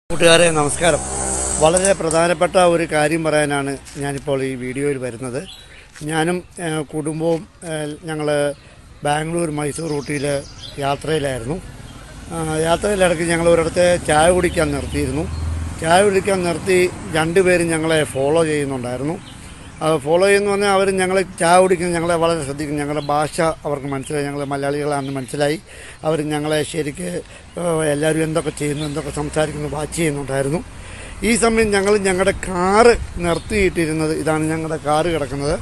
കൂട്ടുകാരെ നമസ്കാരം വളരെ പ്രധാനപ്പെട്ട ഒരു കാര്യം പറയാനാണ് ഞാനിപ്പോൾ ഈ വീഡിയോയിൽ വരുന്നത് ഞാനും ഏഹ്, കുടുംബവും ഞങ്ങൾ ബാംഗ്ലൂർ മൈസൂർ ഊട്ടിയിൽ യാത്രയിലായിരുന്നു ആ, യാത്രയിലിടയ്ക്ക് ഞങ്ങൾ ഒരിടത്ത് ചായ കുടിക്കാൻ നിർത്തിയിരുന്നു ചായ കുടിക്കാൻ നിർത്തി രണ്ടുപേരും ഞങ്ങളെ ഫോളോ ചെയ്യുന്നുണ്ടായിരുന്നു അത് ഫോളോ ചെയ്യുന്നു പറഞ്ഞാൽ അവർ ഞങ്ങൾ ചായ കുടിക്കുന്ന ഞങ്ങളെ വളരെ ശ്രദ്ധിക്കും ഞങ്ങളുടെ ഭാഷ അവർക്ക് മനസ്സിലായി ഞങ്ങൾ മലയാളികളാണെന്ന് മനസ്സിലായി അവർ ഞങ്ങളെ ശരിക്ക് ഏഹ്, എല്ലാവരും എന്തൊക്കെ ചെയ്യുന്നു എന്തൊക്കെ സംസാരിക്കുന്നു വാച്ച് ചെയ്യുന്നുണ്ടായിരുന്നു ഈ സമയം ഞങ്ങൾ ഞങ്ങളുടെ കാറ് നിർത്തിയിട്ടിരുന്നത് ഇതാണ് ഞങ്ങളുടെ കാറ് കിടക്കുന്നത്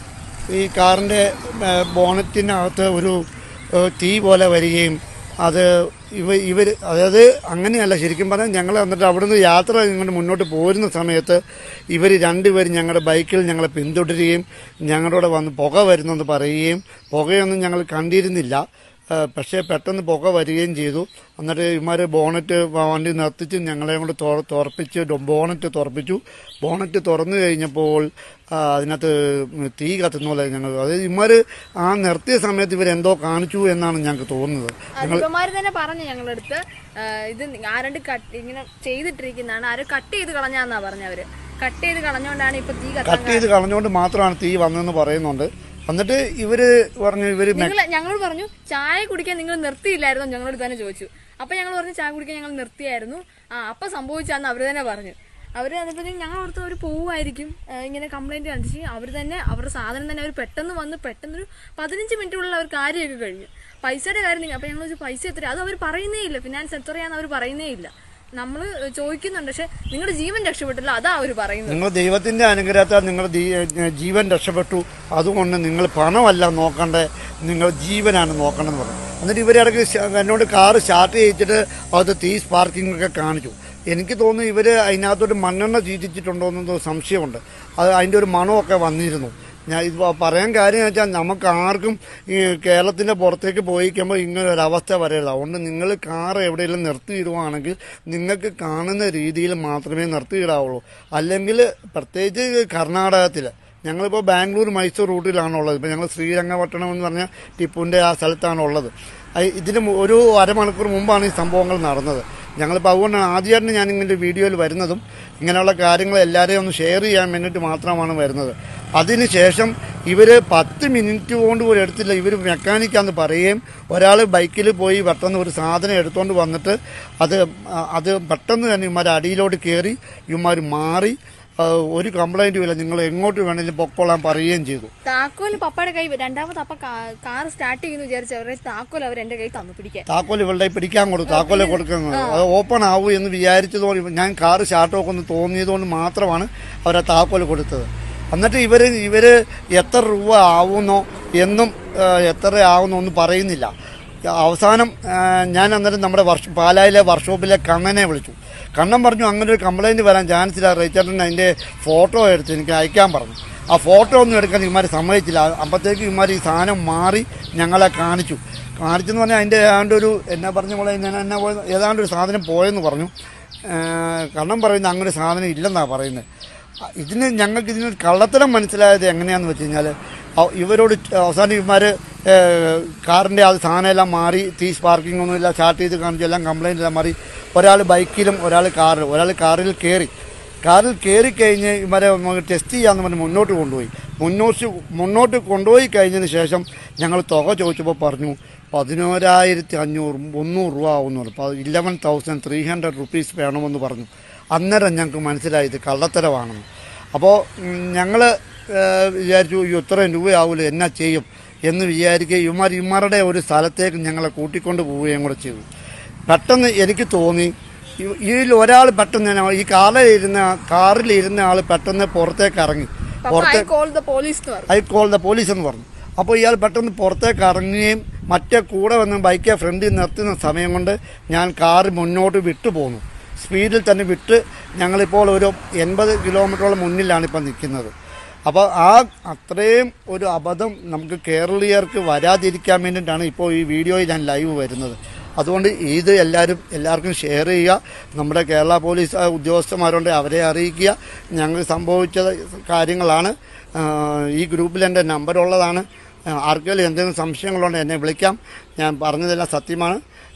ഈ കാറിൻ്റെ ബോണറ്റിനകത്ത് ഒരു ഏഹ്, തീ പോലെ വരികയും അത് ഇവ ഇവർ അതായത് അങ്ങനെയല്ല ശരിക്കും പറഞ്ഞാൽ ഞങ്ങൾ എന്നിട്ട് അവിടുന്ന് യാത്ര ഇങ്ങോട്ട് മുന്നോട്ട് പോരുന്ന സമയത്ത് ഇവർ രണ്ടുപേരും ഞങ്ങളുടെ ബൈക്കിൽ ഞങ്ങളെ പിന്തുടരുകയും ഞങ്ങളോട് വന്ന് പുക വരുന്നെന്ന് പറയുകയും പുകയൊന്നും ഞങ്ങൾ കണ്ടിരുന്നില്ല ആ, പക്ഷേ പെട്ടെന്ന് പുക വരികയും ചെയ്തു എന്നിട്ട് ഇമാര് ബോണറ്റ് വണ്ടി നിർത്തിച്ച് ഞങ്ങളെ കൊണ്ട് തുറ- തുറപ്പിച്ച് ഡೊ- ബോണറ്റ് തുറപ്പിച്ചു ബോണറ്റ് തുറന്നു കഴിഞ്ഞപ്പോൾ ആ, അതിനകത്ത് തീ കത്തുന്ന പോലെ ഞങ്ങൾ അതായത് ഇമാര് ആ നിർത്തിയ സമയത്ത് ഇവരെന്തോ കാണിച്ചു എന്നാണ് ഞങ്ങൾക്ക് തോന്നുന്നത് അതിപ്പന്മാര് തന്നെ പറഞ്ഞു ഞങ്ങളടുത്ത് ആ, ഇത് ആരണ്ട് കട്ട് ഇങ്ങനെ ചെയ്തിട്ടിരിക്കുന്നതാണ് ആരും കട്ട് ചെയ്ത് കളഞ്ഞാന്നാ പറഞ്ഞവര് കട്ട് ചെയ്ത് കളഞ്ഞോണ്ടാണ് ഇപ്പൊ തീ കത്താൻ കട്ട് ചെയ്ത് കളഞ്ഞുകൊണ്ട് മാത്രമാണ് തീ വന്നതെന്ന് പറയുന്നുണ്ട് എന്നിട്ട് ഇവര് പറഞ്ഞു ഇവര് മെ- നിങ്ങൾ ഞങ്ങളോട് പറഞ്ഞു ചായ കുടിക്കാൻ നിങ്ങൾ നിർത്തിയില്ലായിരുന്നു ഞങ്ങളോട് തന്നെ ചോദിച്ചു അപ്പൊ ഞങ്ങൾ പറഞ്ഞു ചായ കുടിക്കാൻ ഞങ്ങൾ നിർത്തിയായിരുന്നു ആ അപ്പൊ സംഭവിച്ചാന്ന് അവര് തന്നെ പറഞ്ഞു അവര് അതിപ്പോ ഞങ്ങൾ ഓർത്ത് അവർ പോവുമായിരിക്കും ആ, ഇങ്ങനെ കംപ്ലൈന്റ് കാണിച്ച് അവർ തന്നെ അവരുടെ സാധനം തന്നെ അവർ പെട്ടെന്ന് വന്ന് പെട്ടെന്നൊരു പതിനഞ്ച് മിനിറ്റുള്ളിൽ അവർ കാര്യമൊക്കെ കഴിഞ്ഞു പൈസയുടെ കാര്യം നിങ്ങൾ അപ്പൊ ഞങ്ങൾ ചോദിച്ചു, പൈസ എത്ര അത് അവർ പറയുന്നേ ഇല്ല ഫിനാൻസ് എത്രയാന്ന് അവർ പറയുന്നേ ഇല്ല നമ്മൾ ചോദിക്കുന്നുണ്ട് പക്ഷെ നിങ്ങളുടെ ജീവൻ രക്ഷപ്പെട്ടില്ല അതാ അവർ പറയുന്നത് നിങ്ങൾ ദൈവത്തിന്റെ അനുഗ്രഹത്താൽ നിങ്ങളുടെ ദീ- ജീവൻ രക്ഷപ്പെട്ടു അതുകൊണ്ട് നിങ്ങൾ പണമല്ല നോക്കേണ്ടത് നിങ്ങൾ ജീവനാണ് നോക്കേണ്ടതെന്ന് പറഞ്ഞു എന്നിട്ട് ഇവരിടയ്ക്ക് ശ- എന്നോട് കാറ് സ്റ്റാർട്ട് ചെയ്യിച്ചിട്ട് അത് തീ സ്പാർക്കിംഗ് ഒക്കെ കാണിച്ചു എനിക്ക് തോന്നുന്നു ഇവർ അതിനകത്തോട്ട് മണ്ണെണ്ണ ചീറ്റിച്ചിട്ടുണ്ടോ എന്നൊരു സംശയമുണ്ട് അത് അതിൻ്റെ ഒരു മണമൊക്കെ വന്നിരുന്നു ഞാൻ ഇത് പറയാൻ കാര്യം എന്ന് വെച്ചാൽ നമുക്ക് ആർക്കും ഈ കേരളത്തിന്റെ പുറത്തേക്ക് പോയിക്കുമ്പോൾ ഇങ്ങനെ ഒരു അവസ്ഥ വരരുത് അതുകൊണ്ട് നിങ്ങൾ കാർ എവിടെയെങ്കിലും നിർത്തിയിടുവാണെങ്കിൽ നിങ്ങൾക്ക് കാണുന്ന രീതിയിൽ മാത്രമേ നിർത്തിയിടാവുള്ളൂ അല്ലെങ്കിൽ പ്രത്യേകിച്ച് കർണാടകത്തിൽ ഞങ്ങളിപ്പോൾ ബാംഗ്ലൂർ മൈസൂർ റൂട്ടിലാണുള്ളത് ഇപ്പോൾ ഞങ്ങൾ ശ്രീരംഗപട്ടണം എന്ന് പറഞ്ഞ ടിപ്പുവിൻ്റെ ആ സ്ഥലത്താണുള്ളത് അയ് ഇതിന് മു- ഒരു അരമണിക്കൂർ മുമ്പാണ് ഈ സംഭവങ്ങൾ നടന്നത് ഞങ്ങളിപ്പോൾ അതുകൊണ്ട് ആദ്യമായിട്ട് ഞാൻ ഇങ്ങനെ വീഡിയോയിൽ വരുന്നതും ഇങ്ങനെയുള്ള കാര്യങ്ങൾ എല്ലാവരെയും ഒന്ന് ഷെയർ ചെയ്യാൻ വേണ്ടിയിട്ട് മാത്രമാണ് വരുന്നത് അതിനുശേഷം ഇവർ പത്ത് മിനിറ്റ് കൊണ്ട് പോലും എടുത്തില്ല ഇവർ മെക്കാനിക്കാന്ന് പറയുകയും ഒരാൾ ബൈക്കിൽ പോയി പെട്ടെന്ന് ഒരു സാധനം എടുത്തുകൊണ്ട് വന്നിട്ട് അത് ആ, അത് പെട്ടെന്ന് തന്നെ ഇവന്മാർ അടിയിലോട്ട് കയറി ഇവന്മാർ മാറി ആ, ഒരു കംപ്ലൈൻറ്റും ഇല്ല നിങ്ങൾ എങ്ങോട്ട് വേണമെങ്കിലും പൊക്കോളാൻ പറയുകയും ചെയ്തു താക്കോല് പപ്പയുടെ കൈ രണ്ടാമത് അപ്പ കാർ സ്റ്റാർട്ട് ചെയ്യുന്നു വിചാരിച്ചു അവരുടെ താക്കോൽ അവർ എന്റെ കൈ തന്നു പിടിക്കാൻ താക്കോൽ ഇവളുടെ പിടിക്കാൻ കൊടുത്തു താക്കോലെ കൊടുക്കുന്നത് അത് ഓപ്പൺ ആവൂ എന്ന് വിചാരിച്ചതുകൊണ്ട് ഞാൻ കാറ് സ്റ്റാർട്ടൊക്കെ ഒന്ന് തോന്നിയതുകൊണ്ട് മാത്രമാണ് അവരെ താക്കോൽ കൊടുത്തത് എന്നിട്ട് ഇവര് ഇവര് എത്ര രൂപ ആവുന്നോ എന്നും ആ, എത്ര ആവുന്നോ ഒന്നും പറയുന്നില്ല അവസാനം ആ, ഞാൻ അന്നേരം നമ്മുടെ വർഷ പാലായിലെ വർക്ക്ഷോപ്പിലെ കണ്ണനെ വിളിച്ചു കണ്ണൻ പറഞ്ഞു അങ്ങനെ ഒരു കംപ്ലൈന്റ് വരാൻ ചാൻസ് ഇല്ല റേച്ചേട്ടൻ അതിന്റെ ഫോട്ടോ എടുത്ത് എനിക്ക് അയക്കാൻ പറഞ്ഞു ആ ഫോട്ടോ ഒന്നും എടുക്കാൻ ഇമാർ സമ്മതിച്ചില്ല അപ്പോഴത്തേക്ക് ഇമാർ ഈ സാധനം മാറി ഞങ്ങളെ കാണിച്ചു കാണിച്ചെന്ന് പറഞ്ഞാൽ അതിൻ്റെ ഏതാണ്ട് ഒരു എന്നാ പറഞ്ഞ പോലെ ഞാൻ എന്നാ പോയത് ഏതാണ്ട് ഒരു സാധനം പോയെന്ന് പറഞ്ഞു ഏഹ് കണ്ണം പറയുന്നത് അങ്ങനെ ഒരു സാധനം ഇല്ലെന്നാണ് പറയുന്നത് അ- ഇതിന് ഞങ്ങൾക്ക് ഇതിന് കള്ളത്തരം മനസ്സിലായത് എങ്ങനെയാന്ന് വെച്ച് കഴിഞ്ഞാൽ ഇവരോട് അവസാനം ഇവന്മാർ കാറിൻ്റെ അത് സാധനം എല്ലാം മാറി തീ സ്പാർക്കിംഗ് ഒന്നുമില്ല സ്റ്റാർട്ട് ചെയ്ത് കാണിച്ചു എല്ലാം കംപ്ലൈൻ്റ് എല്ലാം മാറി ഒരാൾ ബൈക്കിലും ഒരാൾ കാറിലും ഒരാൾ കാറിൽ കയറി കാറിൽ കയറി കഴിഞ്ഞ് ഇവരെ നമുക്ക് ടെസ്റ്റ് ചെയ്യാമെന്ന് പറഞ്ഞ് മുന്നോട്ട് കൊണ്ടുപോയി മുന്നോട്ട് മുന്നോട്ട് കൊണ്ടുപോയി കഴിഞ്ഞതിന് ശേഷം ഞങ്ങൾ തുക ചോദിച്ചപ്പോൾ പറഞ്ഞു പതിനോരായിരത്തി അഞ്ഞൂറ് മുന്നൂറ് രൂപ ആവുന്നു അപ്പോൾ eleven thousand three hundred rupees വേണമെന്ന് പറഞ്ഞു അന്നേരം ഞങ്ങൾക്ക് മനസ്സിലായി ഇത് കള്ളത്തരമാണെന്ന് അപ്പോൾ ഞങ്ങൾ വിചാരിച്ചു ഈ ഇത്രയും രൂപയാവില്ല എന്നാ ചെയ്യും എന്ന് വിചാരിക്കുക ഇവന്മാർ ഇവന്മാരുടെ ഒരു സ്ഥലത്തേക്ക് ഞങ്ങളെ കൂട്ടിക്കൊണ്ട് പോവുകയും കൂടെ ചെയ്തു പെട്ടെന്ന് എനിക്ക് തോന്നി ഈ- ഇതിൽ ഒരാൾ പെട്ടെന്ന് തന്നെ ഈ കാറിലിരുന്ന കാറിലിരുന്ന ആൾ പെട്ടെന്ന് പുറത്തേക്ക് ഇറങ്ങി papa I call the police എന്ന് പറഞ്ഞു ഐ കോൾ ദ പോലീസ് എന്ന് പറഞ്ഞു അപ്പോൾ ഇയാൾ പെട്ടെന്ന് പുറത്തേക്ക് ഇറങ്ങുകയും മറ്റേ കൂടെ വന്ന് ബൈക്കെ ഫ്രണ്ടിൽ നിർത്തുന്ന സമയം കൊണ്ട് ഞാൻ കാറ് മുന്നോട്ട് വിട്ടു പോന്നു സ്പീഡിൽ തന്നെ വിട്ട് ഞങ്ങളിപ്പോൾ ഒരു എൺപത് കിലോമീറ്ററോളം മുന്നിലാണ് ഇപ്പം നിൽക്കുന്നത് അപ്പോൾ ആ അത്രയും ഒരു അബദ്ധം നമുക്ക് കേരളീയർക്ക് വരാതിരിക്കാൻ വേണ്ടിയിട്ടാണ് ഇപ്പോൾ ഈ വീഡിയോയിൽ ഞാൻ ലൈവ് വരുന്നത് അതുകൊണ്ട് ഇത് എല്ലാവരും എല്ലാവർക്കും ഷെയർ ചെയ്യുക നമ്മുടെ കേരള പോലീസ് ആ, ഉദ്യോഗസ്ഥന്മാരുണ്ട് അവരെ അറിയിക്കുക ഞങ്ങൾ സംഭവിച്ച കാര്യങ്ങളാണ് ആ, ഈ ഗ്രൂപ്പിൽ എൻ്റെ നമ്പർ ഉള്ളതാണ് ആ, ആർക്കെങ്കിലും എന്തെങ്കിലും സംശയങ്ങളുണ്ടെങ്കിൽ എന്നെ വിളിക്കാം ഞാൻ പറഞ്ഞതെല്ലാം സത്യമാണ്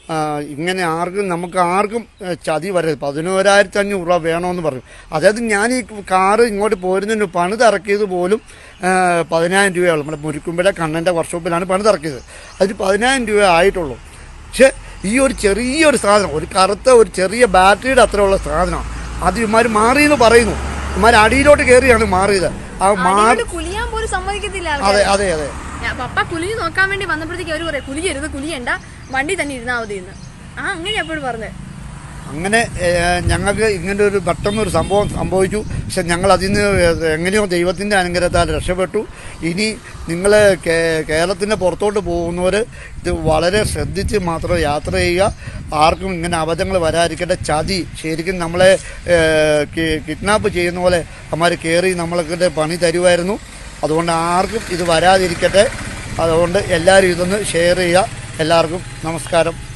ആ, ഇങ്ങനെ ആർക്കും നമുക്ക് ആർക്കും ഏ, ചതി വരരുത് പതിനോരായിരത്തി അഞ്ഞൂറ് രൂപ വേണമെന്ന് പറഞ്ഞു അതായത് ഞാൻ ഈ കാറ് ഇങ്ങോട്ട് പോരുന്നതിന് പണിതിറക്കിയത് പോലും ഏ, പതിനായിരം രൂപയുള്ളൂ നമ്മുടെ മുരിക്കുമ്പഴ കണ്ണൻ്റെ വർക്ക്ഷോപ്പിലാണ് പണിതിറക്കിയത് അതിന് പതിനായിരം രൂപ ആയിട്ടുള്ളൂ പക്ഷെ ഈ ഒരു ചെറിയൊരു സാധനം ഒരു കറുത്ത ഒരു ചെറിയ ബാറ്ററിയുടെ അത്രയുള്ള സാധനം അത് ഇമാർ മാറിയെന്ന് പറയുന്നു ഇമാർ അടിയിലോട്ട് കയറിയാണ് മാറിയത് ആ മാ അടിയോട് കുലിയാൻ പോലും സമ്മതിക്കത്തില്ല ആൾക്കാര്. അതെ അതെ അതെ ഞാൻ പപ്പ കുലിഞ്ഞ് നോക്കാൻ വേണ്ടി വന്നപ്പോഴത്തേക്ക് അവര് പറയാം കുലിയരുത് കുലിയണ്ട വണ്ടി തന്നെ ഇരുന്നാ മതി എന്ന് ആ അങ്ങനെ അപ്പോഴും പറഞ്ഞത് അങ്ങനെ ഏഹ്, ഞങ്ങൾക്ക് ഇങ്ങനെ ഒരു പെട്ടെന്നൊരു സംഭവം സംഭവിച്ചു പക്ഷെ ഞങ്ങൾ അതിൽ നിന്ന് എങ്ങനെയോ ദൈവത്തിൻ്റെ അനുഗ്രഹത്താൽ രക്ഷപ്പെട്ടു ഇനി നിങ്ങൾ കേരളത്തിൻ്റെ പുറത്തോട്ട് പോകുന്നവർ ഇത് വളരെ ശ്രദ്ധിച്ച് മാത്രം യാത്ര ചെയ്യുക ആർക്കും ഇങ്ങനെ അബദ്ധങ്ങൾ വരാതിരിക്കട്ടെ ചതി ശരിക്കും നമ്മളെ കിഡ്നാപ്പ് ചെയ്യുന്ന പോലെ അമ്മമാർ കയറി നമ്മളൊക്കെ പണി തരുമായിരുന്നു അതുകൊണ്ട് ആർക്കും ഇത് വരാതിരിക്കട്ടെ അതുകൊണ്ട് എല്ലാവരും ഇതൊന്ന് ഷെയർ ചെയ്യുക എല്ലാവർക്കും നമസ്കാരം